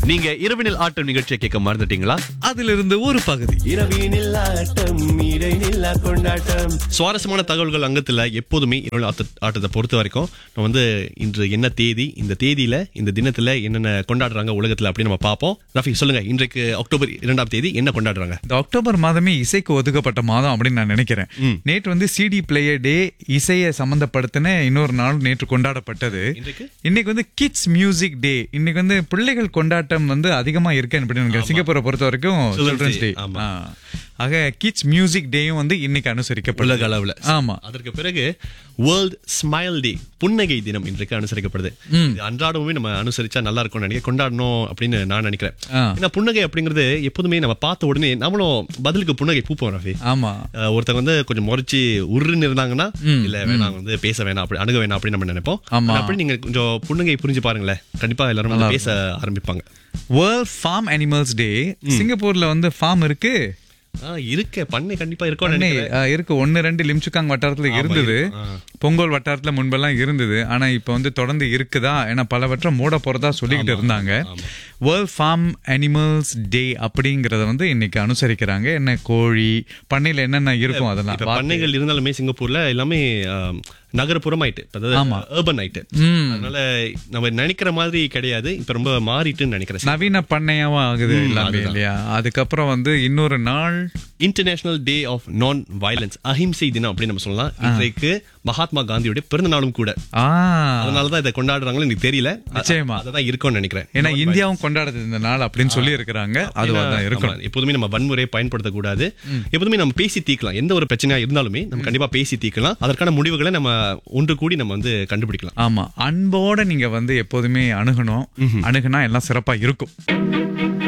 நீங்க இரவினில் ஆட்டம் நிகழ்ச்சியை கேட்க மறந்துட்டீங்களா அதிலிருந்து ஒரு பகுதி இரவினில் ஆட்டம் இடைநில்லா கொண்டாட்டம் சுவாரஸ்யமான தகவல்கள் அங்கத்துல எப்போதுமே இரவு ஆட்ட- ஆட்டத்தை பொறுத்த வரைக்கும் நம்ம வந்து இன்று என்ன தேதி இந்த தேதியில இந்த தினத்துல என்னென்ன கொண்டாடுறாங்க உலகத்துல அப்படின்னு நம்ம பார்ப்போம் ரஃபி சொல்லுங்க இன்றைக்கு அக்டோபர் இரண்டாம் தேதி என்ன கொண்டாடுறாங்க இந்த அக்டோபர் மாதமே இசைக்கு ஒதுக்கப்பட்ட மாதம் அப்படின்னு நான் நினைக்கிறேன் நேற்று வந்து சிடி பிளேயர் டே இசையை சம்பந்தப்படுத்தின இன்னொரு நாள் நேற்று கொண்டாடப்பட்டது இன்றைக்கு? இன்னைக்கு வந்து கிட்ஸ் மியூசிக் டே இன்னைக்கு வந்து பிள்ளைகள் கொண்டாட்டம் வந்து அதிகமா இருக்கு அப்படின்னு நினைக்கிறேன் சிங்கப்பூரை பொறுத்த வரைக்கும் Children's சில்ட்ரன்ஸ் டே Day, ஆமா. ஆக கிட்ஸ் மியூசிக் டேயும் வந்து இன்னைக்கு அனுசரிக்கப்படுது உலக அளவுல ஆமா அதற்கு பிறகு வேர்ல்ட் ஸ்மைல் டே புன்னகை தினம் இன்றைக்கு அனுசரிக்கப்படுது இது அன்றாடமுமே நம்ம அனுசரிச்சா நல்லா இருக்கும்னு நினைக்கிறேன் கொண்டாடணும் அப்படின்னு நான் நினைக்கிறேன் ஆ. ஏன்னா புன்னகை அப்படிங்கிறது எப்போதுமே நம்ம பார்த்த உடனே நம்மளும் பதிலுக்கு புன்னகை பூப்போம் ரஃபி ஆமா அஹ் ஒருத்தங்க வந்து கொஞ்சம் முறைச்சு உருன்னு இருந்தாங்கன்னா இல்ல வேணாம் வந்து பேச வேணாம் அப்படி அணுக வேணாம் அப்படின்னு நம்ம நினைப்போம் ஆமா. ஆனா அப்படி நீங்க கொஞ்சம் புன்னகை புரிஞ்சு பாருங்களேன் கண்டிப்பா எல்லாரும் வந்து பேச ஆரம்பிப்பாங்க வேர்ல்ட் ஃபார்ம் அனிமல்ஸ் டே சிங்கப்பூர்ல வந்து ஃபார்ம் இருக்கு ஆஹ் இருக்க பண்ணை கண்டிப்பா இருக்கும் பண்ணை, ஆ, இருக்கு ஒன்னு ரெண்டு லிம்சுக்காங் வட்டாரத்துல இருந்தது பொங்கல் வட்டாரத்துல முன்பெல்லாம் இருந்தது ஆனா இப்ப வந்து தொடர்ந்து இருக்குதா ஏன்னா பலவற்றை மூட போறதா சொல்லிக்கிட்டு இருந்தாங்க வேர்ல்ட் ஃபார்ம் அனிமல்ஸ் டே அப்படிங்கறத வந்து இன்னைக்கு அனுசரிக்கிறாங்க என்ன கோழி பண்ணையில என்னென்ன இருக்கும் அதெல்லாம் இப்ப பண்ணைகள் இருந்தாலுமே சிங்கப்பூர்ல எல்லாமே ஆம், நகரப்புறம் ஆயிட்டு இப்ப அதாவது urban ஆயிட்டு அதனால நம்ம நினைக்கிற மாதிரி கிடையாது இப்ப ரொம்ப மாறிட்டுன்னு நினைக்கிறேன் நவீன பண்ணையாவும் ஆகுது எல்லாமே இல்லையா அதுக்கப்புறம் வந்து இன்னொரு நாள் international day of non violence அஹிம்சை தினம் அப்படின்னு நம்ம சொல்லலாம் இன்றைக்கு மகாத்மா காந்தியோட பிறந்த நாளும் கூட ஆ அதனாலதான் இதை கொண்டாடுறாங்களோ எனக்கு தெரியல நிச்சயமா. அதான் இருக்கும்னு நினைக்கிறேன் ஏன்னா இந்தியாவும் கொண்டாடுது இந்த நாள் அப்படின்னு சொல்லி இருக்கிறாங்க அதுவா தான் இருக்கும் ஆமா, எப்போதுமே நம்ம வன்முறையை பயன்படுத்தக்கூடாது எப்போதுமே நம்ம பேசி தீர்க்கலாம் எந்த ஒரு பிரச்சனையா இருந்தாலுமே நம்ம கண்டிப்பா பேசி தீர்க்கலாம் அதற்கான முடிவுகளை நம்ம ஒன்று கூடி நம்ம வந்து கண்டுபிடிக்கலாம் ஆமா அன்போட நீங்க வந்து எப்போதுமே அணுகணும் அணுகுனா எல்லாம் சிறப்பா இருக்கும்